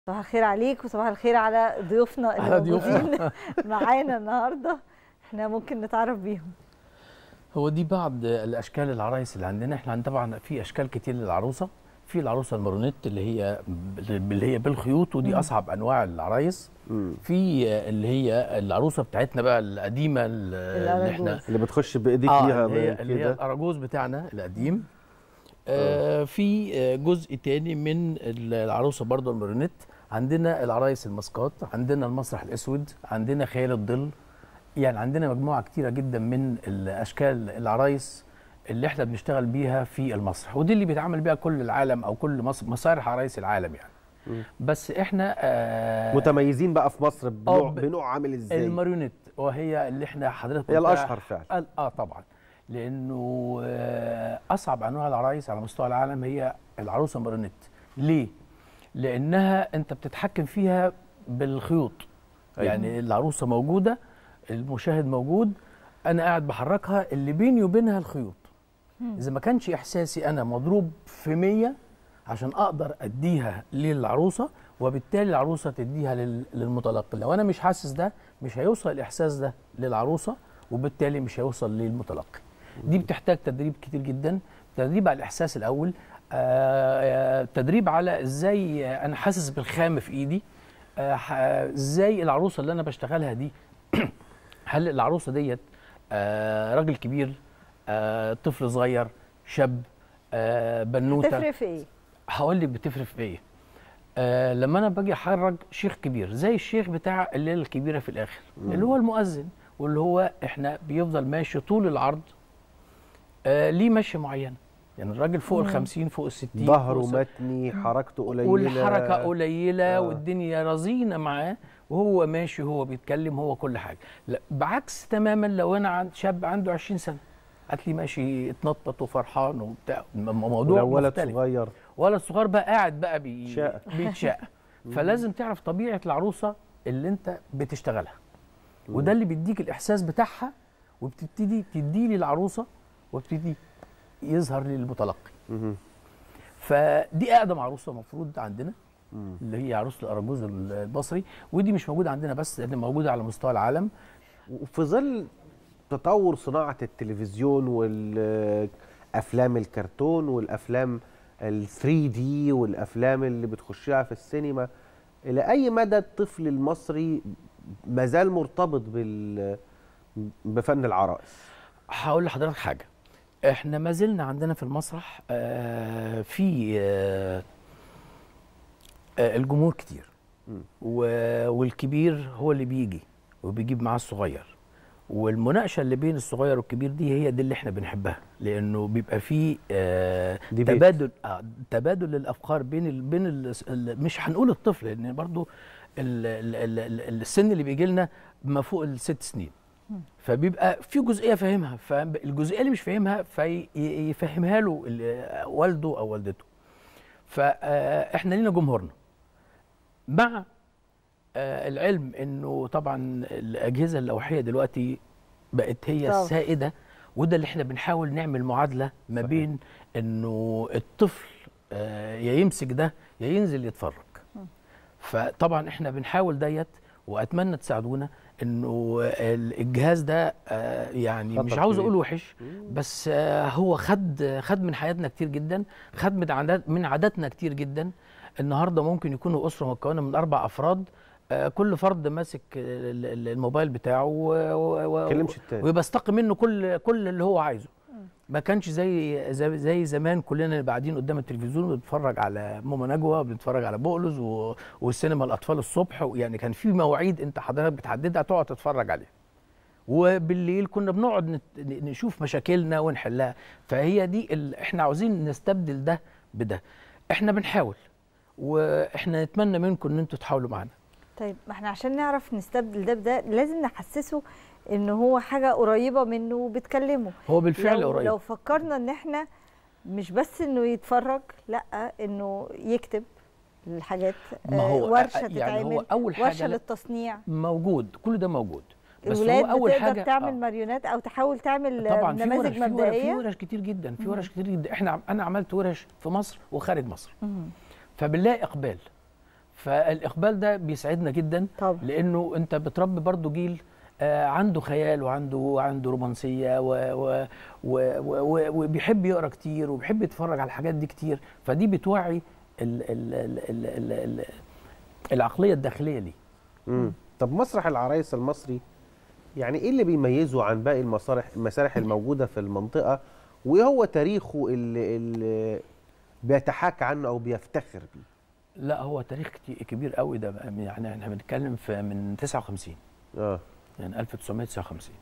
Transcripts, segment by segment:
صباح الخير عليك وصباح الخير على ضيوفنا على اللي موجودين ضيوفنا. معانا النهارده احنا ممكن نتعرف بيهم هو دي بعض الاشكال العرايس اللي عندنا احنا عندنا طبعا في اشكال كتير للعروسه في العروسه المارونيت اللي هي اللي هي بالخيوط ودي اصعب انواع العرايس في اللي هي العروسه بتاعتنا بقى القديمه اللي احنا الأراجوز. اللي بتخش بايديك اه ليها اللي هي, اللي هي كده الاراجوز بتاعنا القديم آه في آه، جزء تاني من العروسه برضه المارونيت عندنا العرايس الماسكات عندنا المسرح الاسود عندنا خيال الظل يعني عندنا مجموعه كتيره جدا من الاشكال العرايس اللي احنا بنشتغل بيها في المسرح ودي اللي بيتعامل بيها كل العالم او كل مصر مسارح عرايس العالم يعني بس احنا آه متميزين بقى في مصر بنوع, ب- بنوع عامل ازاي الماريونيت وهي اللي احنا حضرتك هي قلتها- الاشهر فعلا اه آه طبعا لانه آه، اصعب انواع العرايس على مستوى العالم هي العروسه مارونيت ليه لانها انت بتتحكم فيها بالخيوط أيوة. يعني العروسه موجوده المشاهد موجود انا قاعد بحركها اللي بيني وبينها الخيوط اذا ما كانش احساسي انا مضروب في 100 عشان اقدر اديها للعروسه وبالتالي العروسه تديها لل- للمتلقي لو انا مش حاسس ده مش هيوصل الاحساس ده للعروسه وبالتالي مش هيوصل للمتلقي دي بتحتاج تدريب كتير جدا تدريب على الاحساس الاول آه، تدريب على ازاي انا حاسس بالخام في ايدي آه، ح- ازاي العروسه اللي انا بشتغلها دي هل العروسه ديت آه، راجل كبير آه، طفل صغير شاب آه، بنوته تفرق في ايه هقول لك بتفرق في ايه آه لما انا باجي احرج شيخ كبير زي الشيخ بتاع الليله الكبيره في الاخر اللي هو المؤذن واللي هو احنا بيفضل ماشي طول العرض آه ليه مشي معينه يعني الراجل فوق ال 50 فوق ال 60 ظهره فوق الس- متني حركته قليله والحركه قليله آه. والدنيا رزينه معاه وهو ماشي وهو بيتكلم هو كل حاجه لا بعكس تماما لو انا عند شاب عنده 20 سنه هتلاقيه ماشي اتنطط وفرحان وبتاع م- موضوع ولو ولد مختلف صغير ولد صغير بقى قاعد بقى بي... شقة. بيتشقى فلازم تعرف طبيعه العروسه اللي انت بتشتغلها وده اللي بيديك الاحساس بتاعها وبتبتدي تدي لي العروسه وبتدي يظهر لي المتلقي مهم. فدي اقدم عروسه مفروض عندنا اللي هي عروسه الاراجوز البصري ودي مش موجوده عندنا بس لان موجوده على مستوى العالم وفي ظل تطور صناعه التلفزيون والافلام الكرتون والافلام ال 3 دي والافلام اللي بتخشها في السينما الى اي مدى الطفل المصري مازال مرتبط بال بفن العرائس هقول لحضرتك حاجه احنا ما زلنا عندنا في المسرح آه في آه آه الجمهور كتير و- والكبير هو اللي بيجي وبيجيب معاه الصغير والمناقشه اللي بين الصغير والكبير دي هي دي اللي احنا بنحبها لانه بيبقى فيه آه ديبيت. تبادل آه تبادل للافكار بين ال بين ال ال مش هنقول الطفل لان برضو ال ال ال ال السن اللي بيجي لنا ما فوق الست سنين فبيبقى في جزئيه فاهمها فالجزئيه اللي مش فاهمها فيفهمها له ال- والده او والدته فاحنا لينا جمهورنا مع آه، العلم انه طبعا الاجهزه اللوحيه دلوقتي بقت هي طبعا. السائده وده اللي احنا بنحاول نعمل معادله ما صحيح. بين انه الطفل آه، يا يمسك ده يا ينزل يتفرج فطبعا احنا بنحاول ديت واتمنى تساعدونا انه ال- الجهاز ده آه، يعني خطر مش عاوز كبير. اقول وحش بس آه، هو خد خد من حياتنا كتير جدا خد من عادات من عاداتنا كتير جدا النهارده ممكن يكونوا اسره مكونه من اربع افراد آه، كل فرد ماسك ال- ال- الموبايل بتاعه و- و- و- كلمش التاني. ويبستقي منه كل كل اللي هو عايزه ما كانش زي زي, زي زمان كلنا قاعدين قدام التلفزيون بنتفرج على ماما نجوى بنتفرج على بقلز و... والسينما الاطفال الصبح يعني كان في مواعيد انت حضرتك بتحددها تقعد تتفرج عليها وبالليل كنا بنقعد نت... نشوف مشاكلنا ونحلها فهي دي ال... احنا عاوزين نستبدل ده بده احنا بنحاول واحنا نتمنى منكم ان انتوا تحاولوا معانا طيب ما احنا عشان نعرف نستبدل ده بده لازم نحسسه ان هو حاجه قريبه منه وبتكلمه هو بالفعل لو قريب لو فكرنا ان احنا مش بس انه يتفرج لا انه يكتب الحاجات ما آه، هو ورشه يعني هو تتعمل أول حاجة ورشه لا- للتصنيع موجود كل ده موجود بس الولاد هو اول بتقدر حاجه تعمل آه. ماريونات او تحاول تعمل طبعا في ورش نماذج في ورش, في مبدئيه ورش كتير جدا في ورش كتير جدا احنا عم- انا عملت ورش في مصر وخارج مصر مم. فبنلاقي اقبال فالاقبال ده بيسعدنا جدا طبعا لانه انت بتربي برضو جيل آه، عنده خيال وعنده عنده رومانسيه و و و و وبيحب يقرا كتير وبيحب يتفرج على الحاجات دي كتير فدي بتوعي ال ال ال ال ال ال العقليه الداخليه ليه مم. طب مسرح العرايس المصري يعني ايه اللي بيميزه عن باقي المسارح المسارح الموجوده في المنطقه وايه هو تاريخه اللي, اللي بيتحاكى عنه او بيفتخر بيه لا هو تاريخ كتير كبير قوي ده بقى. يعني احنا بنتكلم في من 59 اه يعني 1959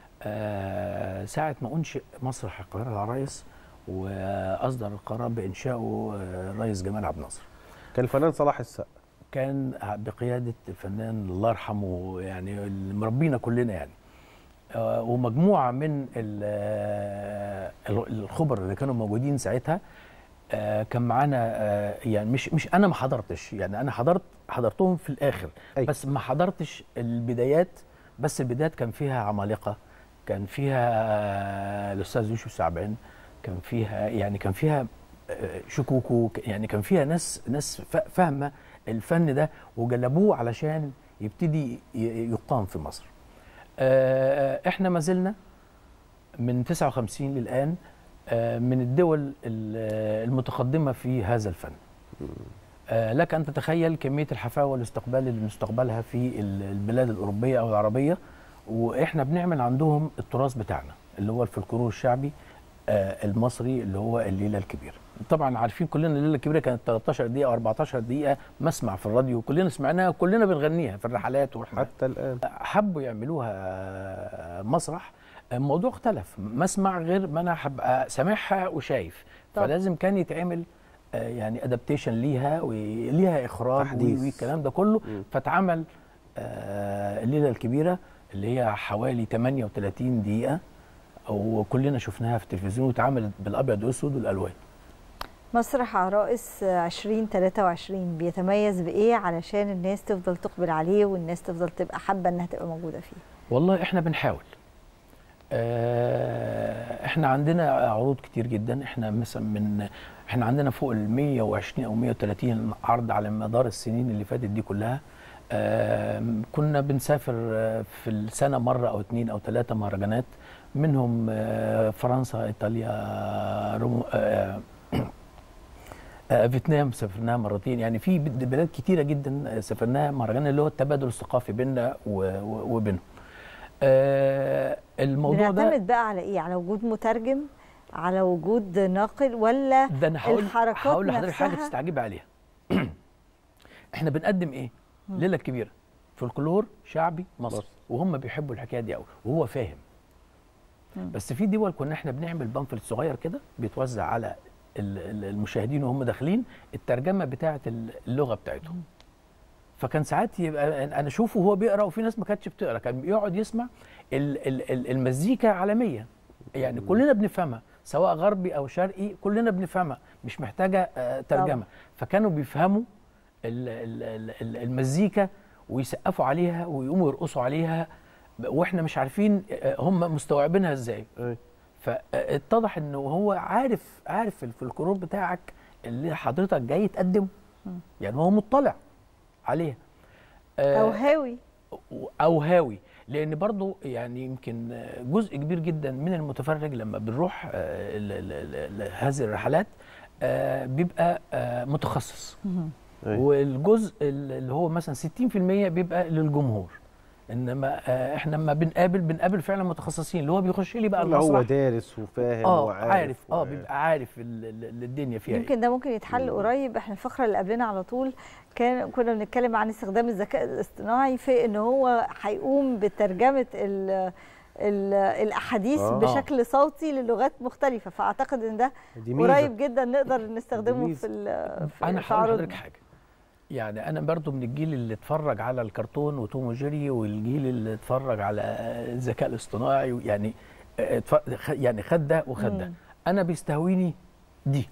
آه ساعة ما أنشئ مسرح القاهرة العرايس وأصدر القرار بإنشائه آه، الرئيس جمال عبد الناصر كان الفنان صلاح السقا كان بقيادة الفنان الله يرحمه يعني اللي مربينا كلنا يعني آه، ومجموعة من ال- آه، الخبر اللي كانوا موجودين ساعتها آه، كان معانا آه، يعني مش مش انا ما حضرتش يعني انا حضرت حضرتهم في الاخر أي. بس ما حضرتش البدايات بس البدايات كان فيها عمالقه كان فيها آه، الاستاذ يوسف سعبان كان فيها يعني كان فيها آه، شكوكو ك- يعني كان فيها ناس ناس فا- فاهمه الفن ده وجلبوه علشان يبتدي ي- يقام في مصر آه، احنا ما زلنا من 59 للآن آه، من الدول ال- المتقدمة في هذا الفن آه، لك أن تتخيل كمية الحفاوة والاستقبال اللي بنستقبلها في ال- البلاد الأوروبية أو العربية وإحنا بنعمل عندهم التراث بتاعنا اللي هو الفلكلور الشعبي آه، المصري اللي هو الليلة الكبيرة طبعا عارفين كلنا الليلة الكبيرة كانت 13 دقيقة أو 14 دقيقة مسمع في الراديو كلنا سمعناها وكلنا بنغنيها في الرحلات والرحلات حتى الان حبوا يعملوها مسرح الموضوع اختلف مسمع غير ما انا هبقى سامعها وشايف طب. فلازم كان يتعمل آه، يعني ادابتيشن ليها وليها اخراج تحديث. وي- والكلام ده كله مم. فاتعمل آه، الليله الكبيره اللي هي حوالي 38 دقيقه وكلنا شفناها في التلفزيون واتعملت بالابيض والاسود والالوان مسرح عرائس 2023 بيتميز بايه علشان الناس تفضل تقبل عليه والناس تفضل تبقى حابه انها تبقى موجوده فيه والله احنا بنحاول آه، احنا عندنا عروض كتير جدا احنا مثلا من احنا عندنا فوق ال 120 او 130 عرض على مدار السنين اللي فاتت دي كلها آه، كنا بنسافر آه، في السنه مره او اتنين او ثلاثه مهرجانات منهم آه، فرنسا ايطاليا روم آه، آه، فيتنام سافرناها مرتين يعني في بد- بلاد كتيره جدا سافرناها مهرجان اللي هو التبادل الثقافي بيننا و- و- وبينهم آه، الموضوع ده بنعتمد بقى على ايه على وجود مترجم على وجود ناقل ولا ده انا هقول الحركات هقول لحضرتك حاجه نفسها؟ تستعجبي عليها احنا بنقدم ايه ليله كبيره فولكلور شعبي مصري مصري. وهم بيحبوا الحكايه دي قوي وهو فاهم مم. بس في دول كنا احنا بنعمل بامفلت صغير كده بيتوزع على ال- ال- المشاهدين وهم داخلين الترجمه بتاعه اللغه بتاعتهم فكان ساعات يبقى انا اشوفه وهو بيقرا وفي ناس ما كانتش بتقرا كان بيقعد يسمع ال- ال- ال- المزيكا عالميه يعني كلنا بنفهمها سواء غربي او شرقي كلنا بنفهمها مش محتاجه آه، ترجمه طبعا. فكانوا بيفهموا ال- ال- ال- ال- المزيكا ويسقفوا عليها ويقوموا يرقصوا عليها واحنا مش عارفين آه، هم مستوعبينها ازاي أي. فاتضح انه هو عارف عارف الفلكلور بتاعك اللي حضرتك جاي تقدمه يعني هو مطلع عليها آه، او هاوي او هاوي لان برضو يعني يمكن جزء كبير جدا من المتفرج لما بنروح آه، ل- ل- ل- هذه الرحلات آه، بيبقى آه، متخصص أي. والجزء اللي هو مثلا 60% بيبقى للجمهور انما آه، احنا لما بنقابل بنقابل فعلا متخصصين اللي هو بيخش لي بقى اللي هو المسرح دارس وفاهم اه وعارف عارف اه و- بيبقى عارف ال- ال- الدنيا فيها يمكن ايه ده ممكن يتحل قريب احنا الفقره اللي قبلنا على طول كان كنا بنتكلم عن استخدام الذكاء الاصطناعي في ان هو هيقوم بترجمه ال ال الاحاديث آه. بشكل صوتي للغات مختلفه فاعتقد ان ده دي ميزة. قريب جدا نقدر نستخدمه ميزة. في ال- في انا في هقول عروضنا. لحضرتك حاجه يعني انا برضو من الجيل اللي اتفرج على الكرتون وتوم وجيري والجيل اللي اتفرج على الذكاء الاصطناعي يعني اتف- خ- يعني خد ده وخد ده مم. انا بيستهويني دي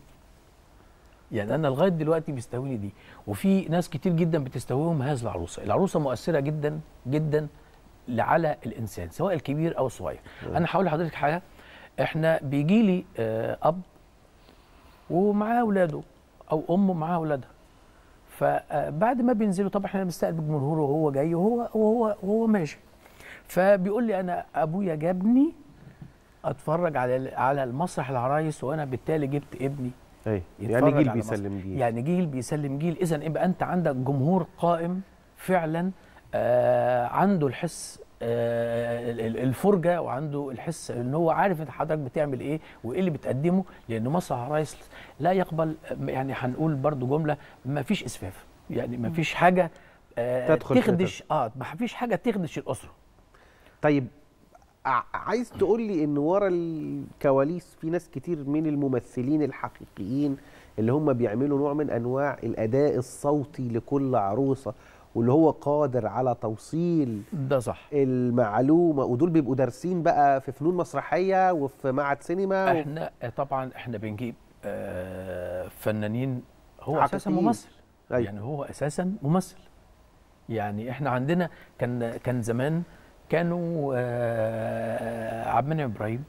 يعني انا لغايه دلوقتي بيستهويني دي وفي ناس كتير جدا بتستهويهم هذه العروسه العروسه مؤثره جدا جدا على الانسان سواء الكبير او الصغير انا هقول لحضرتك حاجه احنا بيجي لي آه، اب ومعاه اولاده او ام معاها اولادها فبعد ما بينزلوا طبعا احنا بنستقبل الجمهور وهو جاي وهو وهو وهو ماشي فبيقول لي انا ابويا جابني اتفرج على على المسرح العرايس وانا بالتالي جبت ابني ايوه يتفرج يعني جيل على بيسلم جيل يعني جيل بيسلم جيل اذا يبقى انت عندك جمهور قائم فعلا آه عنده الحس آه ال- ال- الفرجه وعنده الحس ان هو عارف انت حضرتك بتعمل ايه وايه اللي بتقدمه لان مسرح العرايس لا يقبل يعني هنقول برضو جمله ما فيش اسفاف يعني ما فيش حاجه آه تدخل في تخدش اه ما فيش حاجه تخدش الاسره طيب ع- عايز تقول لي ان ورا الكواليس في ناس كتير من الممثلين الحقيقيين اللي هم بيعملوا نوع من انواع الاداء الصوتي لكل عروسه واللي هو قادر على توصيل ده صح المعلومه ودول بيبقوا دارسين بقى في فنون مسرحيه وفي معهد سينما و... احنا طبعا احنا بنجيب آه فنانين هو اساسا حقيقيين. ممثل أيوة. يعني هو اساسا ممثل يعني احنا عندنا كان كان زمان كانوا آه عبد المنعم ابراهيم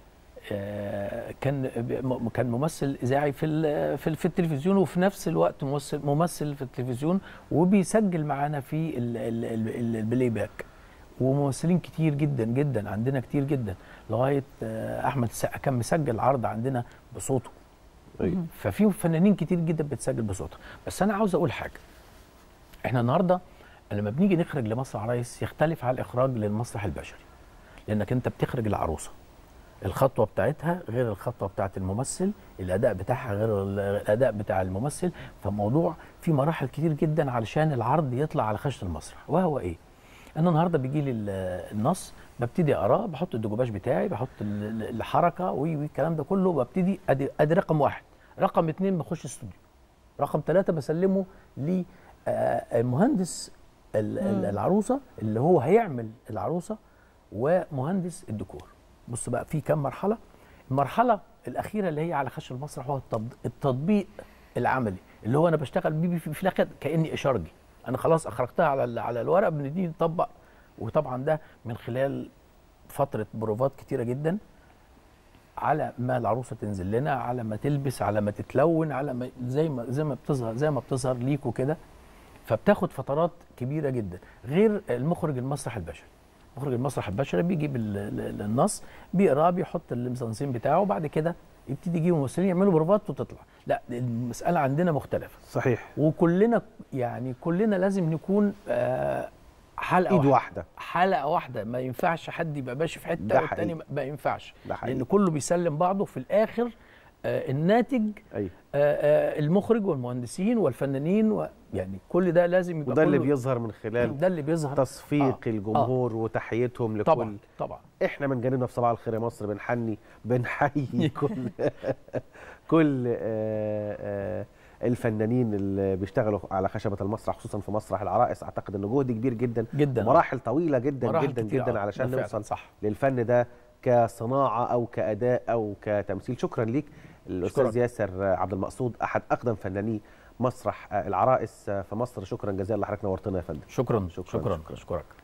آه كان م- كان ممثل اذاعي في ال- في ال- في التلفزيون وفي نفس الوقت ممثل ممثل في التلفزيون وبيسجل معانا في ال- ال- ال- ال- البلاي باك وممثلين كتير جدا جدا عندنا كتير جدا لغايه آه، احمد السقا كان مسجل عرض عندنا بصوته أيوة. ففي فنانين كتير جدا بتسجل بصوتها بس انا عاوز اقول حاجه احنا النهارده لما بنيجي نخرج لمسرح عرايس يختلف على الاخراج للمسرح البشري لانك انت بتخرج العروسه الخطوه بتاعتها غير الخطوه بتاعت الممثل الاداء بتاعها غير ال- الاداء بتاع الممثل فالموضوع في مراحل كتير جدا علشان العرض يطلع على خشة المسرح وهو ايه انا النهارده بيجي لي ال- النص ببتدي اقراه بحط الدجوباج بتاعي بحط ال- ال- الحركه وي وي الكلام ده كله ببتدي ادي ادي رقم واحد رقم اتنين بخش استوديو رقم ثلاثة بسلمه لمهندس العروسة اللي هو هيعمل العروسة ومهندس الديكور بص بقى في كام مرحلة المرحلة الأخيرة اللي هي على خش المسرح هو التطب- التطبيق العملي اللي هو أنا بشتغل بيه في في الآخر كأني إشارجي أنا خلاص أخرجتها على ال- على الورق بنبتدي نطبق وطبعا ده من خلال فترة بروفات كتيرة جدا على ما العروسه تنزل لنا على ما تلبس على ما تتلون على ما زي ما زي ما بتظهر زي ما بتظهر ليكوا كده فبتاخد فترات كبيره جدا غير المخرج المسرح البشري مخرج المسرح البشري بيجيب ال- ال- النص بيقراه بيحط الميزانسين بتاعه وبعد كده يبتدي يجيب ممثلين يعملوا بروفات وتطلع لا المساله عندنا مختلفه صحيح وكلنا يعني كلنا لازم نكون آه، حلقه ايد واحدة. واحده حلقه واحده ما ينفعش حد يبقى ماشي في ده حته والتاني حقيقي. ما ينفعش ده حقيقي. لان كله بيسلم بعضه في الاخر آه الناتج ايوه آه آه المخرج والمهندسين والفنانين و يعني كل ده لازم يبقى وده اللي كله- بيظهر من خلال ده اللي بيظهر تصفيق آه. الجمهور وتحيتهم لكل طبعا طبعا احنا من جانبنا في صباح الخير يا مصر بنحني بنحيي كل كل آه، آه، الفنانين اللي بيشتغلوا على خشبه المسرح خصوصا في مسرح العرائس اعتقد انه جهد كبير جدا جدا مراحل طويله جدا مراحل جدا كتير، جدا آه. علشان ده فعلاً نوصل صح للفن ده كصناعه او كاداء او كتمثيل شكرا ليك الاستاذ شكراً. ياسر عبد المقصود احد اقدم فناني مسرح العرائس في مصر شكرا جزيلا لحضرتك نورتنا يا فندم شكرا شكراً، شكرا شكراً. شكرا, شكرا.